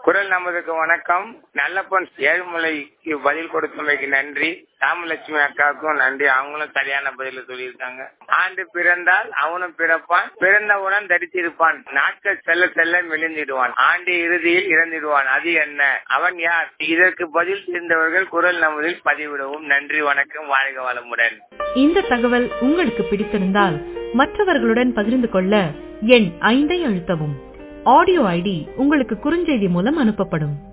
குரல் நமதுக்கு வணக்கம் நல்லப்பன் ஏழுமலைக்கு பதில் கொடுத்தமைக்கு நன்றி ராமலட்சுமி அக்காவுக்கும் நன்றி அவங்களும் சரியான பதில சொல்லியிருக்காங்க ஆண்டு பிறந்தால் அவனும் பிறப்பான் பிறந்தவுடன் தரித்திருப்பான் நாட்கள் செல்ல செல்ல மெலிந்திடுவான் ஆண்டு இறுதியில் இறந்திடுவான் அது என்ன அவன் யார் இதற்கு பதில் தெரிந்தவர்கள் குரல் நமதில் பதிவிடவும் நன்றி வணக்கம் வாழ்க வளமுடன் இந்த தகவல் உங்களுக்கு பிடித்திருந்தால் மற்றவர்களுடன் பகிர்ந்து கொள்ள எண் ஐந்தை அழுத்தவும் ஆடியோ ஐடி உங்களுக்கு குறுஞ்செய்தி மூலம் அனுப்பப்படும்